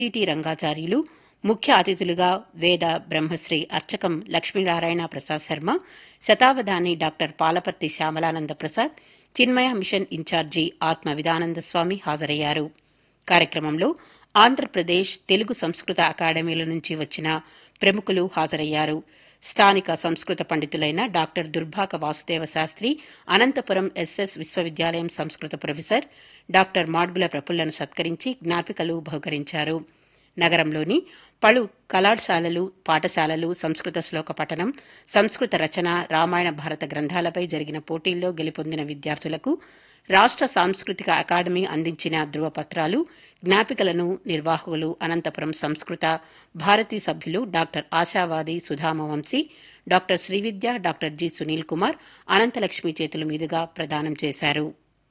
TT Rangacharyulu ముఖ్య అతిథులుగా వేద బ్రహ్మశ్రీ అర్చకం లక్ష్మీనారాయణ ప్రసాద్ శర్మ శతావధాని doctor Palaparthi Shyamalananda Prasad Chinmaya mission incharge Atma Vidananda స్వామి హాజరయ్యారు కార్యక్రమంలో ఆంధ్రప్రదేశ్ తెలుగు సంస్కృత అకాడమీల నుంచి వచ్చిన ప్రముఖులు హాజరయ్యారు స్థానిక సంస్కృత పండితులైన డాక్టర్ దుర్భాక వాసుదేవ శాస్త్రి అనంతపురం ఎస్ఎస్ విశ్వవిద్యాలయం సంస్కృత ప్రొఫెసర్ డాక్టర్ మాడ్గుల ప్రఫుల్లను సత్కరించి జ్ఞాపికలు బహుకరించారు నగరంలోని పలు కళాశాలలు పాఠశాలలు సంస్కృత శ్లోక పఠనం సంస్కృత రచన రామాయణ భారత గ్రంథాలపై జరిగిన పోటీల్లో గెలుపొందిన విద్యార్థులకు రాష్ట సాంస్కృతిక అకాడమీ అందించిన ధృవపత్రాలు జ్ఞాపికలను నిర్వాహకులు అనంతపురం సంస్కృత భారతీ సభ్యులు doctor Ashavadi Sudhamavamsi doctor Srividya doctor G Sunil Kumar Ananthalakshmi చేతుల మీదుగా ప్రదానం చేశారు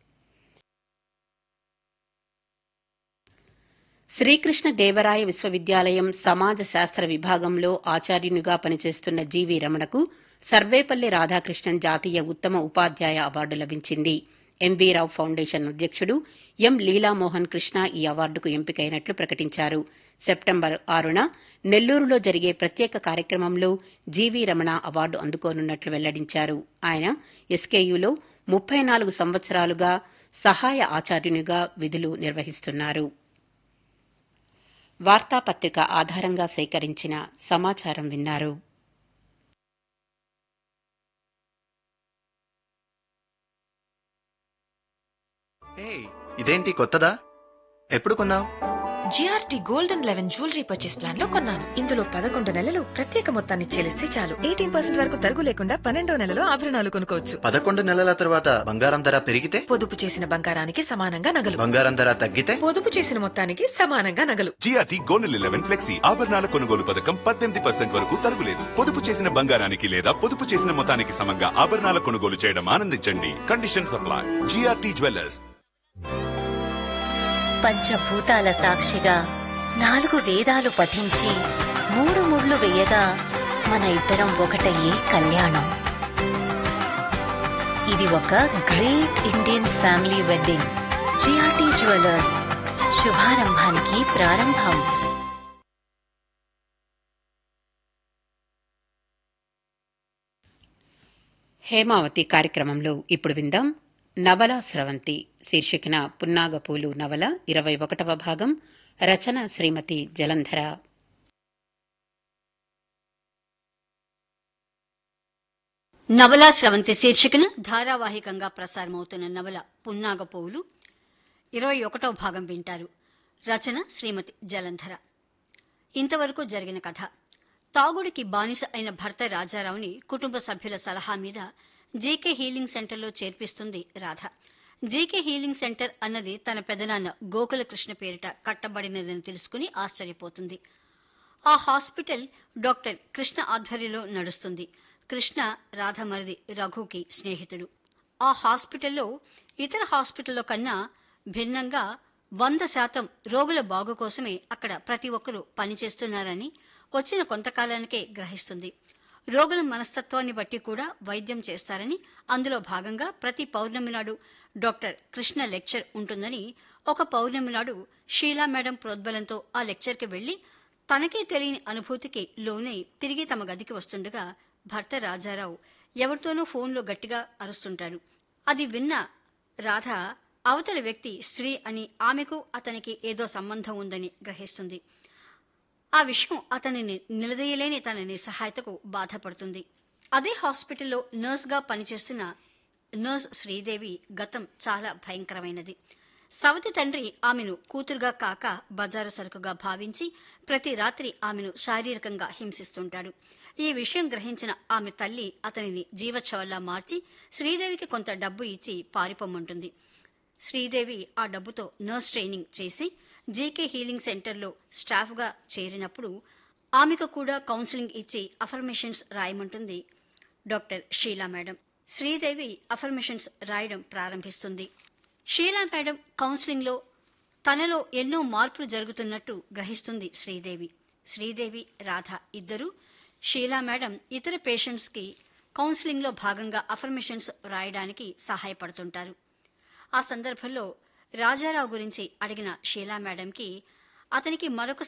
శ్రీకృష్ణ దేవరాయ విశ్వవిద్యాలయం సమాజ శాస్త్ర విభాగంలో ఆచార్యునిగా పనిచేస్తున్న జీవి రమణకు సర్వేపల్లి రాధాకృష్ణన్ జాతీయ ఉత్తమ ఉపాధ్యాయ అవార్డు లభించింది ఎంవీ రావు ఫౌండేషన్ అధ్యక్షుడు ఎం లీలామోహన్ కృష్ణ ఈ అవార్డుకు ఎంపికైనట్లు ప్రకటించారు సెప్టెంబర్ ఆరున నెల్లూరులో జరిగే ప్రత్యేక కార్యక్రమంలో జీవీ రమణ అవార్డు అందుకోనున్నట్లు వెల్లడించారు ఆయన ఎస్కేయులో ముప్పై నాలుగు సంవత్సరాలుగా సహాయ ఆచార్యునిగా విధులు నిర్వహిస్తున్నారు వార్తాపత్రిక ఆధారంగా సేకరించిన సమాచారం విన్నారు ఏయ్ ఇదేంటి కొత్తదా ఎప్పుడు కొన్నావు GRT gold and eleven jewellery purchase plan లో కొన్నాను ఇందులో పదకొండు నెలలు ప్రత్యేక మొత్తాన్ని చెల్లిస్తే చాలు ఎయిటీన్ పర్సెంట్ వరకు తరుగు లేకుండా పన్నెండో నెలలో ఆభరణాలు కొనుక్కోవచ్చు పదకొండు నెలల తర్వాత బంగారం ధర పెరిగితే పొదుపు చేసిన బంగారానికి సమానంగా నగలు బంగారం ధర తగ్గితే పొదుపు చేసిన మొత్తానికి సమానంగా నగలు జిఆర్టీ గోల్డ్ లెవెన్ ఫ్లెక్సీ ఆభరణాల కొనుగోలు పథకం పద్దెనిమిది పర్సెంట్ వరకు తరుగులేదు పొదుపు చేసిన బంగారానికి లేదా పొదుపు చేసిన మొత్తానికి సమంగా ఆభరణాల కొనుగోలు చేయడం ఆనందించండి కండిషన్ సప్లై జిఆర్టీ జ్యువెలర్స్ పంచభూతాల సాక్షిగా నాలుగు వేదాలు పఠించి మూడు ముళ్ళు వేయగా మన ఇద్దరం ఒకటయ్యే కళ్యాణం ఇది ఒక great Indian family wedding GRT jewellers శుభారంభానికి ప్రారంభం హేమావతి కార్యక్రమంలో ఇప్పుడు విందాం నవల స్రవంతి శీర్షికన పున్నాగపూలు నవల ఇరవై ఒకటవ భాగం రచన శ్రీమతి జలంధర నవలా స్రవంతి శీర్షికన ధారావాహికంగా ప్రసారమవుతున్న నవల పున్నాగపోవులు ఇరవై ఒకటో భాగం వింటారు రచన శ్రీమతి జలంధర ఇంతవరకు జరిగిన కథ తాగుడికి బానిస అయిన భర్త రాజారావుని కుటుంబ సభ్యుల సలహా మీద జీకే హీలింగ్ సెంటర్లో చేర్పిస్తుంది రాధ జీకే హీలింగ్ సెంటర్ అన్నది తన పెదనాన్న గోకుల కృష్ణ పేరిట కట్టబడినదని తెలుసుకుని ఆశ్చర్యపోతుంది ఆ హాస్పిటల్ డాక్టర్ కృష్ణ ఆధ్వర్యంలో నడుస్తుంది కృష్ణ రాధమరిది రఘుకి స్నేహితుడు ఆ హాస్పిటల్లో ఇతర హాస్పిటల్లో కన్నా భిన్నంగా వంద శాతం రోగుల బాగు కోసమే అక్కడ ప్రతి ఒక్కరూ పనిచేస్తున్నారని వచ్చిన కొంతకాలానికే గ్రహిస్తుంది రోగుల మనస్తత్వాన్ని బట్టి కూడా వైద్యం చేస్తారని అందులో భాగంగా ప్రతి పౌర్ణమి నాడు డాక్టర్ కృష్ణ లెక్చర్ ఉంటుందని ఒక పౌర్ణమి నాడు షీలా మేడం ప్రోద్బలంతో ఆ లెక్చర్కి వెళ్లి తనకే తెలియని అనుభూతికి లోనై తిరిగి తమ గదికి వస్తుండగా భర్త రాజారావు ఎవరితోనో ఫోన్లో గట్టిగా అరుస్తుంటాడు అది విన్న రాధ అవతలి వ్యక్తి స్త్రీ అని ఆమెకు అతనికి ఏదో సంబంధం ఉందని గ్రహిస్తుంది ఆ విషయం అతనిని నిలదీయలేని తన నిస్సహాయతకు బాధపడుతుంది అదే హాస్పిటల్లో నర్స్గా పనిచేస్తున్న నర్స్ శ్రీదేవి గతం చాలా భయంకరమైనది సవతి తండ్రి ఆమెను కూతురుగా కాక బజారు సరుకుగా భావించి ప్రతి రాత్రి ఆమెను శారీరకంగా హింసిస్తుంటాడు ఈ విషయం గ్రహించిన ఆమె తల్లి అతనిని జీవచ్ఛవల్లా మార్చి శ్రీదేవికి కొంత డబ్బు ఇచ్చి పారిపోమ్మంటుంది శ్రీదేవి ఆ డబ్బుతో నర్స్ ట్రైనింగ్ చేసి జీకే హీలింగ్ సెంటర్లో స్టాఫ్గా చేరినప్పుడు ఆమెకు కూడా కౌన్సిలింగ్ ఇచ్చి అఫర్మేషన్స్ రాయమంటుంది doctor Sheela madam Sridevi affirmations రాయడం ప్రారంభిస్తుంది షీలా మేడం కౌన్సిలింగ్లో తనలో ఎన్నో మార్పులు జరుగుతున్నట్టు గ్రహిస్తుంది శ్రీదేవి శ్రీదేవి రాధ ఇద్దరు షీలా మేడం ఇతర పేషెంట్స్కి కౌన్సిలింగ్లో భాగంగా అఫర్మేషన్స్ రాయడానికి సహాయపడుతుంటారు ఆ సందర్భంలో రాజారావు గురించి అడిగిన షీలా మేడంకి అతనికి మరొక